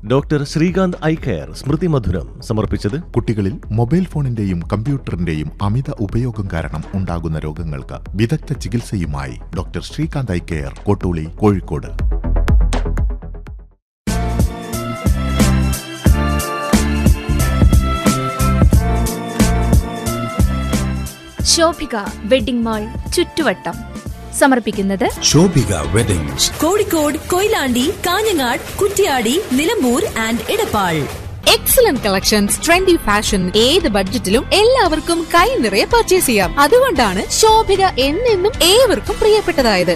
doctor Srikanth eye care Smruthi Madhuram സമർപ്പിച്ചത് കുട്ടികളിൽ mobile ഫോണിന്റെയും കമ്പ്യൂട്ടറിന്റെയും അമിത ഉപയോഗം കാരണം ഉണ്ടാകുന്ന രോഗങ്ങൾക്ക് വിദഗ്ധ ചികിത്സയുമായി doctor Srikanth eye care Kottooli Kozhikode Shobhika wedding mall ചുറ്റുവട്ടം സമർപ്പിക്കുന്നത് Shobhika weddings Kozhikode Koyilandy Kanhangad Kuttiady Nilambur and Edappal excellent collections trendy fashion ഏത് ബഡ്ജറ്റിലും എല്ലാവർക്കും കൈ നിറയെ പർച്ചേസ് ചെയ്യാം അതുകൊണ്ടാണ് ശോഭിക എന്നെന്നും ഏവർക്കും പ്രിയപ്പെട്ടതായത്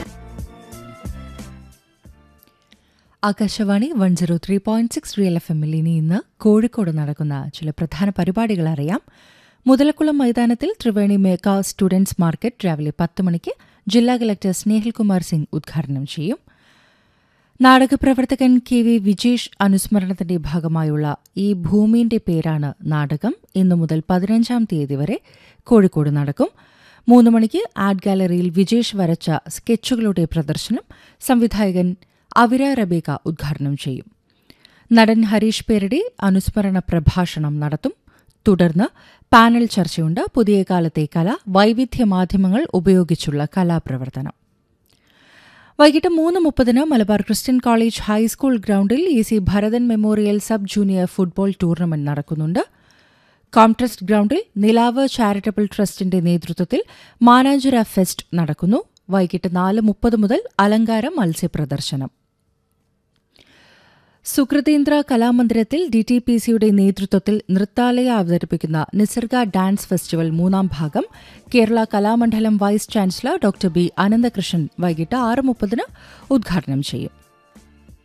Akashvani one zero three point six real F എമ്മിൽ ഇനി ഇന്ന് കോഴിക്കോട് നടക്കുന്ന ചില പ്രധാന പരിപാടികൾ അറിയാം മുതലക്കുളം മൈതാനത്തിൽ ത്രിവേണി മേക്ക സ്റ്റുഡൻസ് മാർക്കറ്റ് രാവിലെ പത്ത് മണിക്ക് ജില്ലാ കലക്ടർ സ്നേഹിൽകുമാർ സിംഗ് ഉദ്ഘാടനം ചെയ്യും നാടകപ്രവർത്തകൻ കെ വി വിജേഷ് അനുസ്മരണത്തിന്റെ ഭാഗമായുള്ള ഈ ഭൂമിന്റെ പേരാണ് നാടകം ഇന്നു മുതൽ പതിനഞ്ചാം തീയതി വരെ കോഴിക്കോട് നടക്കും മൂന്ന് മണിക്ക് ആർട്ട് ഗാലറിയിൽ വിജേഷ് വരച്ച സ്കെച്ചുകളുടെ പ്രദർശനം സംവിധായകൻ അവിര റബേക്ക ഉദ്ഘാടനം ചെയ്യും നടൻ ഹരീഷ് പേരടി അനുസ്മരണ പ്രഭാഷണം നടത്തും തുടർന്ന് പാനൽ ചർച്ചയുണ്ട് പുതിയ കാലത്തെ കല വൈവിധ്യ മാധ്യമങ്ങൾ ഉപയോഗിച്ചുള്ള കലാപ്രവർത്തനം വൈകിട്ട് മൂന്ന് മുപ്പതിന് മലബാർ ക്രിസ്ത്യൻ കോളേജ് ഹൈസ്കൂൾ ഗ്രൌണ്ടിൽ E C Bharathan memorial sub junior football tournament നടക്കുന്നുണ്ട് കോംട്രസ്റ്റ് ഗ്രൌണ്ടിൽ നിലാവ് ചാരിറ്റബിൾ ട്രസ്റ്റിന്റെ നേതൃത്വത്തിൽ മാനാഞ്ചുര ഫെസ്റ്റ് നടക്കുന്നു വൈകിട്ട് നാല് മുപ്പത് മുതൽ അലങ്കാര മത്സ്യപ്രദർശനം സുകൃതീന്ദ്ര കലാമന്ദിരത്തിൽ ഡി ടി പി സിയുടെ നേതൃത്വത്തിൽ നൃത്താലയ അവതരിപ്പിക്കുന്ന നിസർഗ ഡാൻസ് ഫെസ്റ്റിവൽ മൂന്നാം ഭാഗം Kerala Kalamandalam vice chancellor doctor B Ananthakrishnan വൈകിട്ട് ആറ് മുപ്പതിന് ഉദ്ഘാടനം ചെയ്യും